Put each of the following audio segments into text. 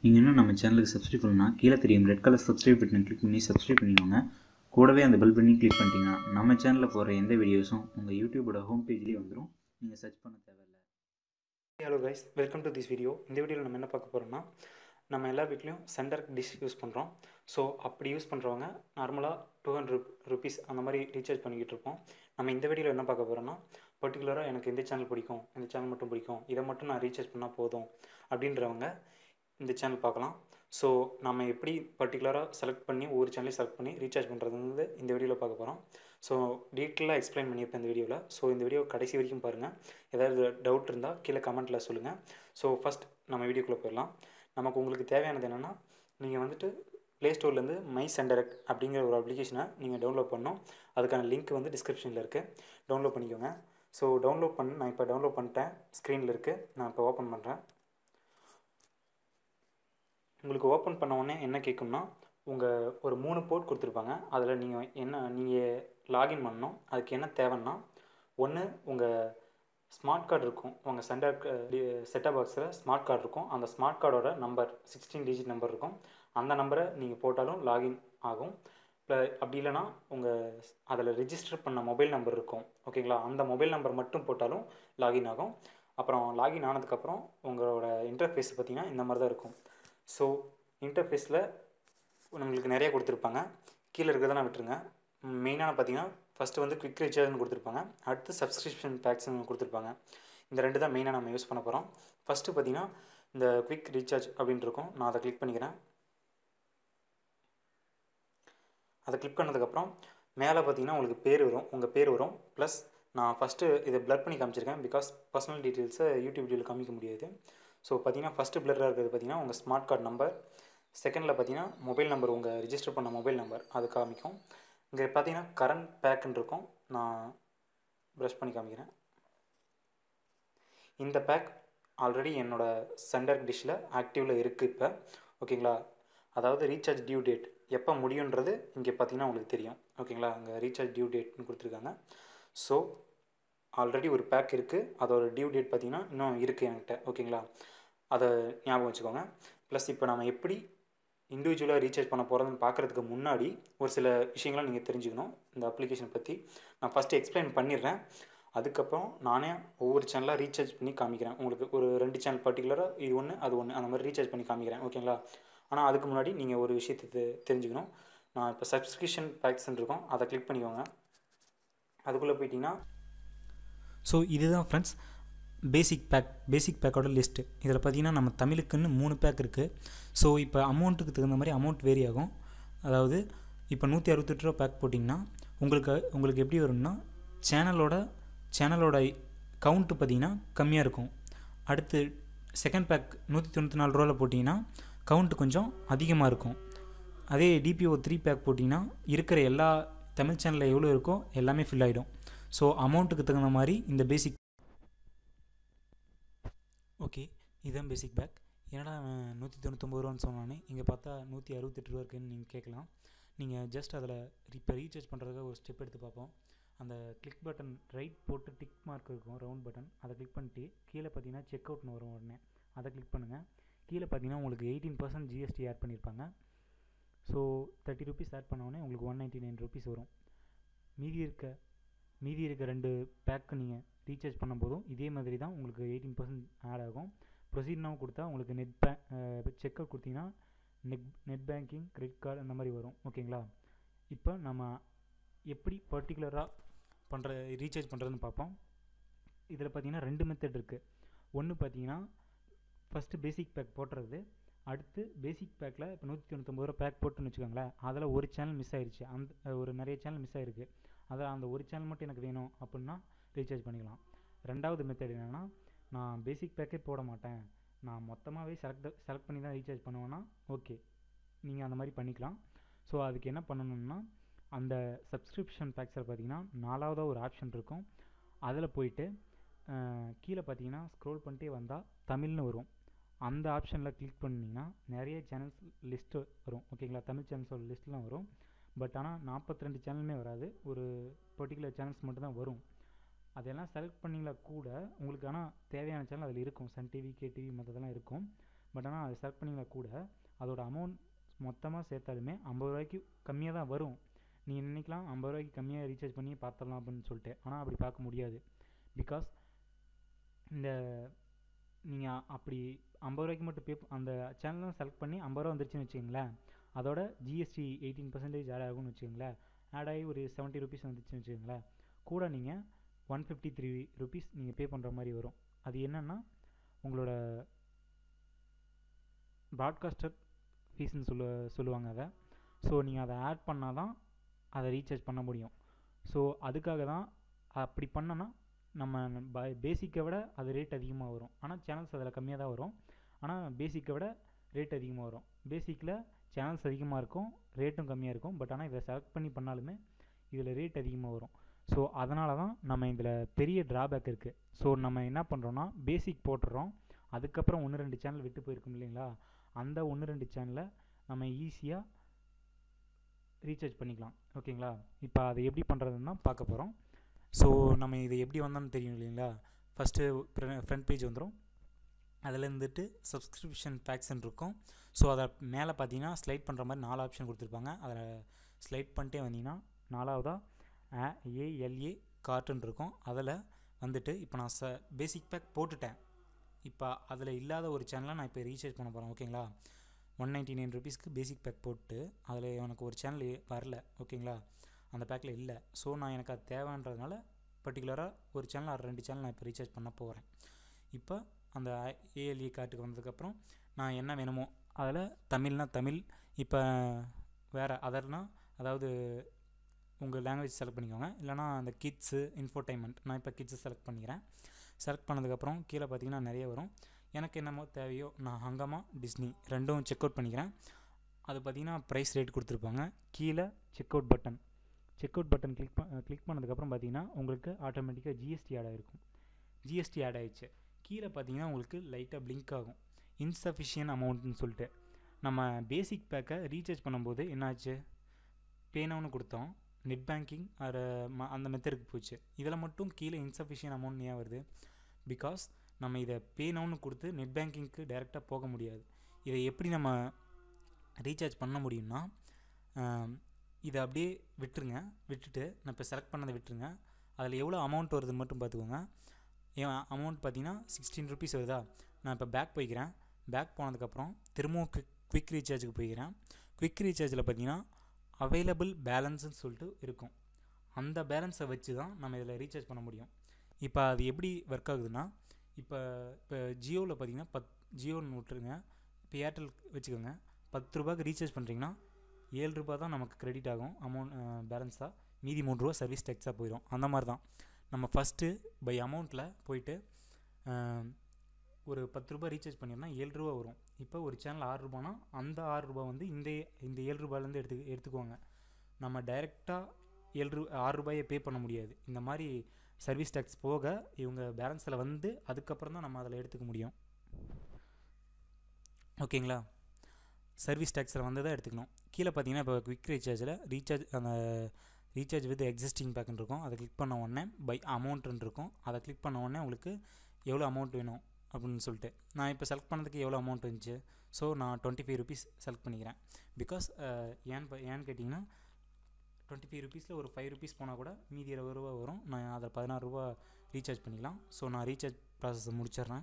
நீங்கள் இன்னும் நம்ம சேனலுக்கு சப்ஸ்கிரைப் பண்ணலாம் கீழே தெரியும் ரெட் கலர் சப்ஸ்கிரைப் பட்டனை கிளிக் பண்ணி சப்ஸ்கிரைப் பண்ணிக்கோங்க கூடவே அந்த பெல் பண்ணி கிளிக் பண்ணிட்டீங்கன்னா நம்ம சேனலில் போகிற எந்த வீடியோஸும் உங்கள் யூடியூபோட ஹோம் பேஜ்லேயே வந்துடும் நீங்கள் சர்ச் பண்ண தேவையில்லை hello guys welcome to this video இந்த வீடியோவில் நம்ம என்ன பார்க்க போகிறோம்னா நம்ம எல்லா வீட்லேயும் சென்டர் டிஷ் யூஸ் பண்ணுறோம் ஸோ அப்படி யூஸ் பண்ணுறவங்க நார்மலாக டூ ஹண்ட்ரட் ருபீஸ் அந்த மாதிரி ரீசார்ஜ் பண்ணிக்கிட்டு இருப்போம் நம்ம இந்த வீடியோவில் என்ன பார்க்க போகிறோம்னா பர்டிகுலராக எனக்கு இந்த சேனல் பிடிக்கும் இந்த சேனல் மட்டும் பிடிக்கும் இதை மட்டும் நான் ரீசார்ஜ் பண்ணால் போதும் அப்படின்றவங்க இந்த சேனல் பார்க்கலாம் ஸோ நம்ம எப்படி பர்டிகுலராக செலக்ட் பண்ணி ஒவ்வொரு சேனலையும் செலக்ட் பண்ணி ரீசார்ஜ் பண்ணுறது வந்து இந்த வீடியோவில் பார்க்க போகிறோம் ஸோ டீட்டெயிலாக எக்ஸ்பிளைன் பண்ணியிருப்பேன் இந்த வீடியோவில் ஸோ இந்த வீடியோ கடைசி வரைக்கும் பாருங்கள் ஏதாவது டவுட் இருந்தால் கீழே கமெண்ட்டில் சொல்லுங்கள் ஸோ ஃபஸ்ட் நம்ம வீடியோக்குள்ளே போயிடலாம் நமக்கு உங்களுக்கு தேவையானது என்னென்னா நீங்கள் வந்துட்டு ப்ளே ஸ்டோர்லேருந்து மை சென்டரக்ட் அப்படிங்கிற ஒரு அப்ளிகேஷனை நீங்கள் டவுன்லோட் பண்ணணும் அதுக்கான லிங்க் வந்து டிஸ்கிரிப்ஷனில் இருக்குது டவுன்லோட் பண்ணிக்கோங்க ஸோ டவுன்லோட் பண்ண நான் இப்போ டவுன்லோட் பண்ணிட்டேன் ஸ்க்ரீனில் இருக்குது நான் இப்போ ஓப்பன் பண்ணுறேன் உங்களுக்கு ஓப்பன் பண்ண உடனே என்ன கேட்கும்னா உங்கள் ஒரு மூணு போர்ட் கொடுத்துருப்பாங்க அதில் நீங்கள் என்ன நீங்கள் லாகின் பண்ணணும் அதுக்கு என்ன தேவைன்னா ஒன்று உங்கள் ஸ்மார்ட் கார்டு இருக்கும் உங்கள் சென்டர் செட்டப் பாக்ஸில் ஸ்மார்ட் கார்டு இருக்கும் அந்த ஸ்மார்ட் கார்டோட நம்பர் சிக்ஸ்டீன் டிஜிட் நம்பர் இருக்கும் அந்த நம்பரை நீங்கள் போட்டாலும் லாகின் ஆகும் இப்போ அப்படி இல்லைனா உங்கள் அதில் ரிஜிஸ்டர் பண்ண மொபைல் நம்பர் இருக்கும் ஓகேங்களா அந்த மொபைல் நம்பர் மட்டும் போட்டாலும் லாகின் ஆகும் அப்புறம் லாகின் ஆனதுக்கப்புறம் உங்களோட இன்டர்ஃபேஸ் பார்த்திங்கன்னா இந்த மாதிரி தான் இருக்கும் ஸோ இன்டர்ஃபேஸில் உங்களுக்கு நிறைய கொடுத்துருப்பாங்க கீழே இருக்கிறதெல்லாம் நான் விட்டுருங்க மெயினான பார்த்தீங்கன்னா ஃபஸ்ட்டு வந்து குவிக் ரீசார்ஜ்னு கொடுத்துருப்பாங்க அடுத்து சப்ஸ்கிரிப்ஷன் பேக்ஸ்னு கொடுத்துருப்பாங்க இந்த ரெண்டு தான் மெயினாக நம்ம யூஸ் பண்ண போகிறோம் ஃபஸ்ட்டு பார்த்தீங்கன்னா இந்த குவிக் ரீசார்ஜ் அப்படின்னு இருக்கும் நான் அதை கிளிக் பண்ணிக்கிறேன் அதை கிளிக் பண்ணதுக்கப்புறம் மேலே பார்த்தீங்கன்னா உங்களுக்கு பேர் வரும் உங்கள் பேர் வரும் ப்ளஸ் நான் ஃபஸ்ட்டு இதை ப்ளர் பண்ணி காமிச்சிருக்கேன் பிகாஸ் பர்சனல் டீட்டெயில்ஸை யூடியூப் வீடியோவில் காமிக்க முடியாது ஸோ பார்த்தீங்கன்னா ஃபஸ்ட்டு பிளராக இருக்கிறது பார்த்தீங்கன்னா உங்கள் ஸ்மார்ட் கார்டு நம்பர் செகண்டில் பார்த்தீங்கன்னா மொபைல் நம்பர் உங்கள் ரிஜிஸ்டர் பண்ண மொபைல் நம்பர் அது காமிக்கும் இங்கே பார்த்தீங்கன்னா கரண்ட் பேக்குன்னு இருக்கும் நான் ப்ரஷ் பண்ணி காமிக்கிறேன் இந்த பேக் ஆல்ரெடி என்னோடய சென்டர் டிஷ்ஷில் ஆக்டிவில் இருக்குது இப்போ ஓகேங்களா அதாவது ரீசார்ஜ் டியூ டேட் எப்போ முடியுன்றது இங்கே பார்த்தீங்கன்னா உங்களுக்கு தெரியும் ஓகேங்களா அங்கே ரீசார்ஜ் டியூ டேட்னு கொடுத்துருக்காங்க ஸோ ஆல்ரெடி ஒரு பேக் இருக்குது அதோட டியூ டேட் பார்த்திங்கன்னா இன்னும் இருக்குது என்கிட்ட ஓகேங்களா அதை ஞாபகம் வச்சுக்கோங்க ப்ளஸ் இப்போ நம்ம எப்படி இண்டிவிஜுவலாக ரீசார்ஜ் பண்ண போகிறதுன்னு பார்க்குறதுக்கு முன்னாடி ஒரு சில விஷயங்களை நீங்கள் தெரிஞ்சுக்கணும் இந்த அப்ளிகேஷன் பற்றி நான் ஃபஸ்ட்டு எக்ஸ்பிளைன் பண்ணிடுறேன் அதுக்கப்புறம் நானே ஒவ்வொரு சேனலாக ரீசார்ஜ் பண்ணி காமிக்கிறேன் உங்களுக்கு ஒரு ரெண்டு சேனல் பர்டிகுலராக இது ஒன்று அது ஒன்று அந்த மாதிரி ரீசார்ஜ் பண்ணி காமிக்கிறேன் ஓகேங்களா ஆனால் அதுக்கு முன்னாடி நீங்கள் ஒரு விஷயத்தை தெரிஞ்சுக்கணும் நான் இப்போ சப்ஸ்கிரிப்ஷன் பேக்ஸ்ன்னு இருக்கும் அதை கிளிக் பண்ணிக்கோங்க அதுக்குள்ளே போயிட்டிங்கன்னா ஸோ இதுதான் ஃப்ரெண்ட்ஸ் பேசிக் பேக் பேசிக் பேக்கோட லிஸ்ட்டு இதில் பார்த்தீங்கன்னா நம்ம தமிழுக்குன்னு மூணு பேக் இருக்குது ஸோ இப்போ அமௌண்ட்டுக்கு தகுந்த மாதிரி அமௌண்ட் வேரி ஆகும் அதாவது இப்போ நூற்றி அறுபத்தெட்டு ரூபா பேக் போட்டிங்கன்னா உங்களுக்கு உங்களுக்கு எப்படி வரும்னா சேனலோட சேனலோட கவுண்ட்டு பார்த்திங்கன்னா கம்மியாக இருக்கும் அடுத்து செகண்ட் பேக் நூற்றி தொண்ணூற்றி நாலு ரூபாவில் போட்டிங்கன்னா கவுண்ட்டு கொஞ்சம் அதிகமாக இருக்கும் அதே டிபிஓ த்ரீ பேக் போட்டிங்கன்னா இருக்கிற எல்லா தமிழ் சேனலில் எவ்வளோ இருக்கோ எல்லாமே ஃபில் ஆகிடும் ஸோ அமௌண்ட்டுக்கு தகுந்த மாதிரி இந்த பேசிக் ஓகே இதுதான் பேசிக் பேக் ஏன்னா நூற்றி தொண்ணூத்தொம்பது ரூபான்னு சொன்னானே இங்கே பார்த்தா நூற்றி அறுபத்தெட்டு ரூபா இருக்குன்னு நீங்கள் கேட்கலாம் நீங்கள் ஜஸ்ட் அதில் இப்போ ரீசார்ஜ் பண்ணுறதுக்காக ஒரு ஸ்டெப் எடுத்து பார்ப்போம் அந்த கிளிக் பட்டன் ரைட் போட்டு டிக் மார்க் இருக்கும் ரவுண்ட் பட்டன் அதை கிளிக் பண்ணிட்டு கீழே பார்த்தீங்கன்னா செக் அவுட்னு வரும் உடனே அதை கிளிக் பண்ணுங்கள் கீழே பார்த்தீங்கன்னா உங்களுக்கு எயிட்டீன் பர்சன்ட் ஜிஎஸ்டி ஆட் பண்ணியிருப்பாங்க ஸோ தேர்ட்டி ருபீஸ் ஆட் பண்ணோடனே உங்களுக்கு ஒன் நைன்ட்டி நைன் ருபீஸ் வரும் மீதி இருக்க மீதி இருக்க ரெண்டு பேக்கு நீங்கள் ரீசார்ஜ் பண்ணும்போதும் இதே மாதிரி தான் உங்களுக்கு எயிட்டீன் பர்சன்ட் ஆட் ஆகும் ப்ரொசீட்னாவும் கொடுத்தா உங்களுக்கு நெட் பே செக் அவுட் கொடுத்தீங்கன்னா net net banking credit card அந்த மாதிரி வரும் ஓகேங்களா இப்போ நம்ம எப்படி பர்டிகுலராக பண்ணுற ரீசார்ஜ் பண்ணுறதுன்னு பார்ப்போம் இதில் பார்த்தீங்கன்னா ரெண்டு மெத்தட் இருக்குது ஒன்று பார்த்தீங்கன்னா ஃபஸ்ட்டு பேசிக் பேக் போட்டுறது அடுத்து பேசிக் பேக்கில் இப்போ நூற்றி தொண்ணூத்தொம்பது ரூபா பேக் போட்டுன்னு வச்சுக்கோங்களேன் அதில் ஒரு சேனல் மிஸ் ஆயிடுச்சு அந்த ஒரு நிறைய சேனல் மிஸ் ஆகிருக்கு அதில் அந்த ஒரு சேனல் மட்டும் எனக்கு வேணும் அப்படின்னா ரீசார்ஜ் பண்ணிக்கலாம் ரெண்டாவது மெத்தட் என்னென்னா நான் பேசிக் பேக்கே போட மாட்டேன் நான் மொத்தமாகவே செலக்ட் செலக்ட் பண்ணி தான் ரீசார்ஜ் பண்ணுவேன்னா ஓகே நீங்கள் அந்த மாதிரி பண்ணிக்கலாம் ஸோ அதுக்கு என்ன பண்ணணும்னா அந்த சப்ஸ்கிரிப்ஷன் பேக்ஸில் பார்த்தீங்கன்னா நாலாவதாக ஒரு ஆப்ஷன் இருக்கும் அதில் போயிட்டு கீழே பார்த்தீங்கன்னா ஸ்க்ரோல் பண்ணிட்டே வந்தால் தமிழ்னு வரும் அந்த ஆப்ஷனில் கிளிக் பண்ணிங்கன்னா நிறைய சேனல்ஸ் லிஸ்ட்டு வரும் ஓகேங்களா தமிழ் சேனல்ஸோட லிஸ்ட்லாம் வரும் பட் ஆனால் நாற்பத்தி ரெண்டு சேனலுமே வராது ஒரு பர்டிகுலர் சேனல்ஸ் மட்டும்தான் வரும் அதெல்லாம் செலக்ட் பண்ணிங்களா கூட உங்களுக்கு ஆனால் தேவையான சேனல் அதில் இருக்கும் சன் டிவி கே டிவி மற்றதெல்லாம் இருக்கும் பட் ஆனால் அதை செலக்ட் பண்ணிங்கன்னா கூட அதோட அமௌண்ட் மொத்தமாக சேர்த்தாலுமே ஐம்பது ரூபாய்க்கு கம்மியாக தான் வரும் நீங்கள் நினைக்கலாம் ஐம்பது ரூபாய்க்கு கம்மியாக ரீசார்ஜ் பண்ணி பார்த்துடலாம் அப்படின்னு சொல்லிட்டு ஆனால் அப்படி பார்க்க முடியாது பிகாஸ் இந்த நீங்கள் அப்படி ஐம்பது ரூபாய்க்கு மட்டும் பே அந்த சேனலும் செலக்ட் பண்ணி ஐம்பது ரூபா வந்துருச்சுன்னு வச்சுக்கோங்களேன் அதோட ஜிஎஸ்டி எயிட்டீன் பர்சன்டேஜ் ஆட் ஆகும்னு வச்சுக்கோங்களேன் ஆட் ஆகி ஒரு செவன்ட்டி ருபீஸ் வந்துச்சுன்னு வச்சுக்கோங்களேன் கூட நீங்கள் ஒன் ஃபிஃப்டி த்ரீ ருபீஸ் நீங்கள் பே பண்ணுற மாதிரி வரும் அது என்னென்னா உங்களோட ப்ராட்காஸ்டர் ஃபீஸ்னு சொல்ல சொல்லுவாங்க அதை ஸோ நீங்கள் அதை ஆட் பண்ணால் தான் அதை ரீசார்ஜ் பண்ண முடியும் ஸோ அதுக்காக தான் அப்படி பண்ணனா நம்ம பேசிக்கை விட அது ரேட் அதிகமாக வரும் ஆனால் சேனல்ஸ் அதில் கம்மியாக தான் வரும் ஆனால் பேசிக்கை விட ரேட் அதிகமாக வரும் பேசிக்கில் சேனல்ஸ் அதிகமாக இருக்கும் ரேட்டும் கம்மியாக இருக்கும் பட் ஆனால் இதை செலக்ட் பண்ணி பண்ணாலுமே இதில் ரேட் அதிகமாக வரும் ஸோ அதனால தான் நம்ம இதில் பெரிய ட்ராபேக் இருக்குது ஸோ நம்ம என்ன பண்ணுறோன்னா பேசிக் போட்டுறோம் அதுக்கப்புறம் ஒன்று ரெண்டு சேனல் விட்டு போயிருக்கும் இல்லைங்களா அந்த ஒன்று ரெண்டு சேனலை நம்ம ஈஸியாக ரீசார்ஜ் பண்ணிக்கலாம் ஓகேங்களா இப்போ அதை எப்படி பண்ணுறதுன்னு தான் பார்க்க போகிறோம் ஸோ நம்ம இது எப்படி வந்தோம்னு தெரியும் இல்லைங்களா ஃபஸ்ட்டு ஃப்ரண்ட் பேஜ் வந்துடும் அதில் இருந்துட்டு சப்ஸ்கிரிப்ஷன் பேக்ஸ்ன்னு இருக்கும் ஸோ அதை மேலே பார்த்தீங்கன்னா ஸ்லைட் பண்ணுற மாதிரி நாலு ஆப்ஷன் கொடுத்துருப்பாங்க அதில் ஸ்லைட் பண்ணிட்டே வந்தீங்கன்னா நாலாவதாக ஏஎல்ஏ கார்ட்டுன்னு இருக்கும் அதில் வந்துட்டு இப்போ நான் ச பேசிக் பேக் போட்டுட்டேன் இப்போ அதில் இல்லாத ஒரு சேனலை நான் இப்போ ரீசார்ஜ் பண்ண போகிறேன் ஓகேங்களா ஒன் நைன்ட்டி நைன் ருபீஸ்க்கு பேசிக் பேக் போட்டு அதில் எனக்கு ஒரு சேனல் வரல ஓகேங்களா அந்த பேக்கில் இல்லை ஸோ நான் எனக்கு அது தேவைன்றதுனால பர்டிகுலராக ஒரு சேனல் அது ரெண்டு சேனல் நான் இப்போ ரீசார்ஜ் பண்ண போகிறேன் இப்போ அந்த ஏஎல்இ கார்ட்டுக்கு வந்ததுக்கப்புறம் நான் என்ன வேணுமோ அதில் தமிழ்னா தமிழ் இப்போ வேறு அதர்னா அதாவது உங்கள் லாங்குவேஜ் செலக்ட் பண்ணிக்கோங்க இல்லைனா அந்த கிட்ஸு இன்ஃபோடைன்மெண்ட் நான் இப்போ கிட்ஸு செலக்ட் பண்ணிக்கிறேன் செலக்ட் பண்ணதுக்கப்புறம் கீழே பார்த்தீங்கன்னா நிறைய வரும் எனக்கு என்னமோ தேவையோ நான் ஹங்கமா டிஸ்னி ரெண்டும் செக் அவுட் பண்ணிக்கிறேன் அது பார்த்தீங்கன்னா ப்ரைஸ் ரேட் கொடுத்துருப்பாங்க கீழே check out button check out button click ப கிளிக் பண்ணதுக்கப்புறம் பார்த்தீங்கன்னா உங்களுக்கு ஆட்டோமேட்டிக்காக ஜிஎஸ்டி ஆட் ஆகிருக்கும் ஜிஎஸ்டி ஆட் ஆகிடுச்சு கீழே பார்த்தீங்கன்னா உங்களுக்கு லைட்டாக பிளிங்க் ஆகும் இன்சஃபிஷியன்ட் அமௌண்ட்னு சொல்லிட்டு நம்ம பேசிக் பேக்கை ரீசார்ஜ் பண்ணும்போது என்னாச்சு பேனவுன்னு கொடுத்தோம் நெட் பேங்கிங் அது ம அந்த மெத்தடுக்கு போச்சு இதில் மட்டும் கீழே இன்சஃபிஷியன்ட் அமௌண்ட் ஏன் வருது பிகாஸ் நம்ம இதை பே நவுன்னு கொடுத்து நெட் பேங்கிங்க்கு டைரெக்டாக போக முடியாது இதை எப்படி நம்ம ரீசார்ஜ் பண்ண முடியும்னா இதை அப்படியே விட்டுருங்க விட்டுட்டு நான் இப்போ செலக்ட் பண்ணதை விட்டுருங்க அதில் எவ்வளோ அமௌண்ட் வருதுன்னு மட்டும் பார்த்துக்கோங்க என் அமௌண்ட் பார்த்தீங்கன்னா சிக்ஸ்டீன் ருபீஸ் வருதா நான் இப்போ பேக் போய்க்கிறேன் பேக் போனதுக்கப்புறம் திரும்பவும் குவிக் குவிக் ரீசார்ஜுக்கு போய்க்கிறேன் குவிக் ரீசார்ஜில் பார்த்தீங்கன்னா அவைலபிள் பேலன்ஸ்னு சொல்லிட்டு இருக்கும் அந்த பேலன்ஸை வச்சு தான் நம்ம இதில் ரீசார்ஜ் பண்ண முடியும் இப்போ அது எப்படி ஒர்க் ஆகுதுன்னா இப்போ இப்போ ஜியோவில் பார்த்தீங்கன்னா பத் ஜியோன்னு விட்டுருங்க இப்போ ஏர்டெல் வச்சுக்கோங்க பத்து ரூபாய்க்கு ரீசார்ஜ் பண்ணுறீங்கன்னா ஏழு ரூபா தான் நமக்கு கிரெடிட் ஆகும் அமௌண்ட் பேலன்ஸாக மீதி மூணு ரூபா சர்வீஸ் டேக்ஸாக போயிடும் அந்த மாதிரி தான் நம்ம ஃபஸ்ட்டு பை அமௌண்ட்டில் போயிட்டு ஒரு பத்து ரூபா ரீசார்ஜ் பண்ணியிருந்தா ஏழு ரூபா வரும் இப்போ ஒரு சேனல் ஆறு ரூபானா அந்த ஆறு ரூபா வந்து இந்த இந்த ஏழு ரூபாயிலேருந்து எடுத்து எடுத்துக்குவாங்க நம்ம டைரெக்டாக ஏழு ரூ ஆறு ரூபாயை பே பண்ண முடியாது இந்த மாதிரி சர்வீஸ் டேக்ஸ் போக இவங்க பேலன்ஸில் வந்து அதுக்கப்புறம் தான் நம்ம அதில் எடுத்துக்க முடியும் ஓகேங்களா சர்வீஸ் டேக்ஸில் வந்து தான் எடுத்துக்கணும் கீழே பார்த்தீங்கன்னா இப்போ குவிக் ரீசார்ஜில் ரீசார்ஜ் அந்த ரீசார்ஜ் வித் எக்ஸிஸ்டிங் பேக்குன்னு இருக்கும் அதை கிளிக் பண்ண உடனே பை அமௌண்ட்டுன்னு இருக்கும் அதை கிளிக் பண்ண உடனே உங்களுக்கு எவ்வளோ அமௌண்ட் வேணும் அப்படின்னு சொல்லிட்டு நான் இப்போ செலக்ட் பண்ணதுக்கு எவ்வளோ அமௌண்ட் இருந்துச்சு ஸோ நான் டுவெண்ட்டி ஃபைவ் ருபீஸ் செலக்ட் பண்ணிக்கிறேன் பிகாஸ் ஏன் ஏன்னு கேட்டிங்கன்னா டுவெண்ட்டி ஃபைவ் ருபீஸில் ஒரு ஃபைவ் ருபீஸ் போனால் கூட மீதி இருபது ரூபா வரும் நான் அதில் பதினாறு ரூபா ரீசார்ஜ் பண்ணிக்கலாம் ஸோ நான் ரீசார்ஜ் ப்ராசஸை முடிச்சிடுறேன்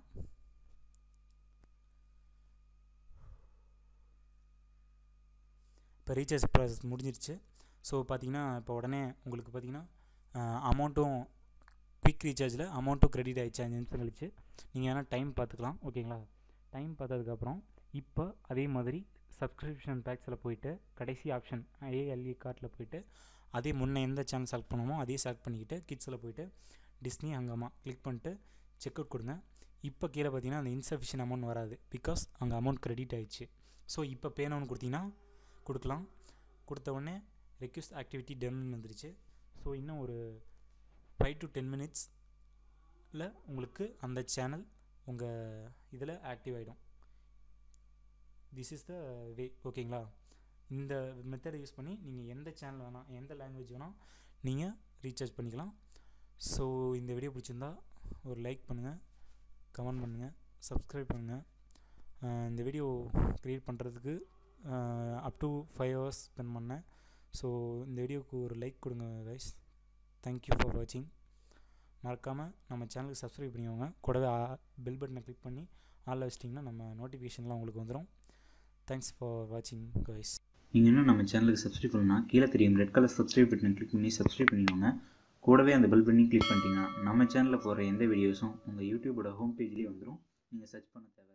இப்போ ரீசார்ஜ் ப்ராசஸ் முடிஞ்சிருச்சு ஸோ பார்த்தீங்கன்னா இப்போ உடனே உங்களுக்கு பார்த்தீங்கன்னா அமௌண்ட்டும் குயிக் ரீசார்ஜில் அமௌண்ட்டும் கிரெடிட் ஆகிடுச்சு அஞ்சு நிமிஷம் கழிச்சு நீங்கள் வேணால் டைம் பார்த்துக்கலாம் ஓகேங்களா டைம் பார்த்ததுக்கப்புறம் இப்போ அதே மாதிரி சப்ஸ்கிரிப்ஷன் பேக்ஸில் போயிட்டு கடைசி ஆப்ஷன் ஏஎல்இ கார்ட்டில் போயிட்டு அதே முன்னே எந்த சேனல் செலக்ட் பண்ணுமோ அதே செலக்ட் பண்ணிக்கிட்டு கிட்ஸில் போயிட்டு டிஸ்னி ஹங்கம்மா கிளிக் பண்ணிட்டு செக் அவுட் கொடுங்க இப்போ கீழே பார்த்தீங்கன்னா அந்த இன்சஃபிஷியன் அமௌண்ட் வராது பிகாஸ் அங்கே அமௌண்ட் கிரெடிட் ஆயிடுச்சு ஸோ இப்போ பேனவுன்னு கொடுத்தீங்கன்னா கொடுக்கலாம் கொடுத்த உடனே ரெக்யூஸ்ட் ஆக்டிவிட்டி டன்னு வந்துருச்சு ஸோ இன்னும் ஒரு ஃபைவ் டு டென் மினிட்ஸில் உங்களுக்கு அந்த சேனல் உங்கள் இதில் ஆக்டிவ் ஆகிடும் திஸ் இஸ் த வே ஓகேங்களா இந்த மெத்தடை யூஸ் பண்ணி நீங்கள் எந்த சேனல் வேணால் எந்த லாங்குவேஜ் வேணால் நீங்கள் ரீசார்ஜ் பண்ணிக்கலாம் ஸோ இந்த வீடியோ பிடிச்சிருந்தா ஒரு லைக் பண்ணுங்கள் கமெண்ட் பண்ணுங்கள் சப்ஸ்கிரைப் பண்ணுங்கள் இந்த வீடியோ க்ரியேட் பண்ணுறதுக்கு up to five hours spend பண்ணேன் ஸோ இந்த வீடியோவுக்கு ஒரு லைக் கொடுங்க கைஸ் தேங்க்யூ ஃபார் வாட்சிங் மறக்காமல் நம்ம சேனலுக்கு சப்ஸ்கிரைப் பண்ணிக்கோங்க கூடவே பெல் பட்டனை கிளிக் பண்ணி ஆளில் வச்சிட்டிங்கன்னா நம்ம நோட்டிஃபிகேஷன்லாம் உங்களுக்கு வந்துடும் தேங்க்ஸ் ஃபார் வாட்சிங் கைஸ் நீங்கள் இன்னும் நம்ம சேனலுக்கு சப்ஸ்கிரைப் பண்ணலனா கீழே தெரியும் ரெட் கலர் சப்ஸ்கிரைப் பட்டனை கிளிக் பண்ணி சப்ஸ்கிரைப் பண்ணிக்கோங்க கூடவே அந்த பெல் பண்ணி கிளிக் பண்ணிட்டீங்கன்னா நம்ம சேனலில் போகிற எந்த வீடியோஸும் உங்கள் யூடியூபோட ஹோம் பேஜ்லேயே வந்துடும் நீங்கள் சர்ச் பண்ண தேவை